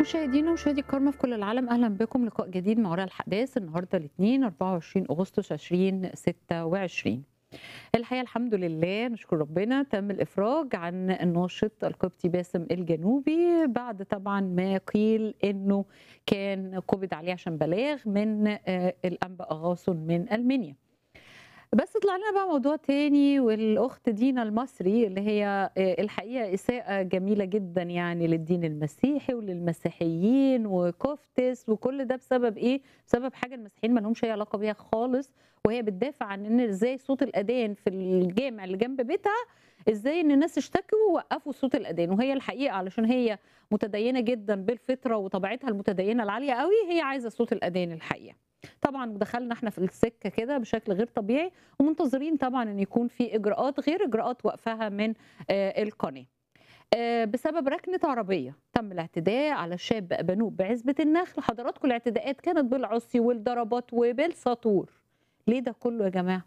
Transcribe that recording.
مشاهدينا ومشاهدي الكرامة في كل العالم أهلا بكم لقاء جديد مع وراء الأحداث النهاردة الاثنين 24 أغسطس 2026 الحقيقة الحمد لله نشكر ربنا تم الإفراج عن الناشط القبطي باسم الجنوبي بعد طبعا ما قيل إنه كان قبض عليه عشان بلاغ من آه، الأنبا أغاصن من ألمانيا بس طلع لنا بقى موضوع تاني والاخت دينا المصري اللي هي آه، الحقيقه اساءه جميله جدا يعني للدين المسيحي وللمسيحيين وكفتس وكل ده بسبب ايه؟ بسبب حاجه المسيحيين ما لهمش اي علاقه بيها خالص وهي بتدافع عن ان ازاي صوت الاذان في الجامع اللي جنب بيتها ازاي ان الناس اشتكوا ووقفوا صوت الاذان وهي الحقيقه علشان هي متدينه جدا بالفطره وطبيعتها المتدينه العاليه قوي هي عايزه صوت الاذان الحقيقه طبعا دخلنا احنا في السكه كده بشكل غير طبيعي ومنتظرين طبعا ان يكون في اجراءات غير اجراءات وقفها من آه، القناه آه، بسبب ركنه عربيه تم الاعتداء على شاب بنوب بعزبه النخل حضراتكم الاعتداءات كانت بالعصي والضربات وبالساطور ليه ده كله يا جماعه